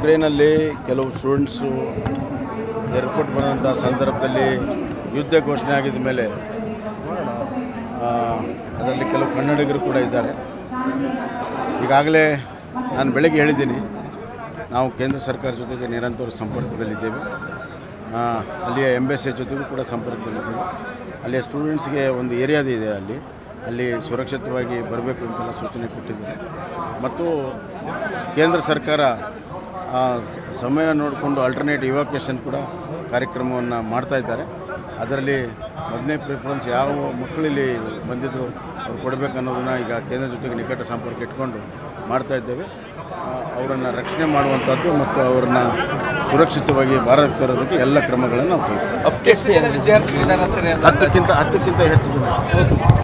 ಯುಕ್ರೇನಲ್ಲಿ ಕೆಲವು students airport ಬಂದಂಥ ಸಂದರ್ಭದಲ್ಲಿ ಯುದ್ಧ ಘೋಷಣೆ ಆಗಿದ ಮೇಲೆ ಆ, ಅದರಲ್ಲಿ ಕೆಲವು ಕನ್ನಡಿಗರು ಕೂಡ ಇದ್ದಾರೆ ಈಗಾಗಲೇ ನಾನು ಬೆಳಗ್ಗೆ ಹೇಳಿದ್ದೀನಿ ನಾವು ಕೇಂದ್ರ ಸರ್ಕಾರ ಜೊತೆಗೆ ನಿರಂತರ ಸಂಪರ್ಕದಲ್ಲಿದ್ದೇವೆ ಆ, ಅಲ್ಲಿಯ ಎಂಬೆಸಿ ಜೊತೆಗೂ ಕೂಡ ಸಂಪರ್ಕದಲ್ಲಿದ್ದೇವೆ ಅಲ್ಲಿಯ ಸ್ಟೂಡೆಂಟ್ಸ್ಗೆ ಒಂದು ಏರಿಯಾದ ಇದೆ ಅಲ್ಲಿ ಅಲ್ಲಿ ಸುರಕ್ಷಿತವಾಗಿ ಬರಬೇಕು ಅಂತೆಲ್ಲ ಸೂಚನೆ ಕೊಟ್ಟಿದ್ದಾರೆ ಮತ್ತು ಕೇಂದ್ರ ಸರ್ಕಾರ ಆ, ಸ- ಸಮಯ ನೋಡಿಕೊಂಡು ಆಲ್ಟರ್ನೇಟ್ ಇವಾಕ್ಯೇಷನ್ ಕೂಡ ಕಾರ್ಯಕ್ರಮವನ್ನು ಮಾಡ್ತಾ ಇದ್ದಾರೆ ಅದರಲ್ಲಿ ಮೊದಲನೇ ಪ್ರಿಫರೆನ್ಸ್ ಯಾವ ಮಕ್ಕಳಿಲ್ಲಿ ಬಂದಿದ್ದರು ಅವ್ರು ಕೊಡಬೇಕು ಅನ್ನೋದನ್ನು ಈಗ ಕೇಂದ್ರ ಜೊತೆಗೆ ನಿಕಟ ಸಂಪರ್ಕ ಇಟ್ಕೊಂಡು ಮಾಡ್ತಾ ಇದ್ದೇವೆ ಆ, ಅವರನ್ನು ರಕ್ಷಣೆ ಮಾಡುವಂಥದ್ದು ಮತ್ತು ಅವರನ್ನು ಸುರಕ್ಷಿತವಾಗಿ ಭಾರತಕ್ಕೆ ತರೋದಕ್ಕೆ ಎಲ್ಲ ಕ್ರಮಗಳನ್ನು ನಾವು ತೆಗೆದುಕೊಳ್ಳಿ ಅಪ್ಡೇಟ್ಸ್ ಏನಿದೆ ವಿದ್ಯಾರ್ಥಿ ಹತ್ತಕ್ಕಿಂತ ಹತ್ತಕ್ಕಿಂತ ಹೆಚ್ಚು ಜನ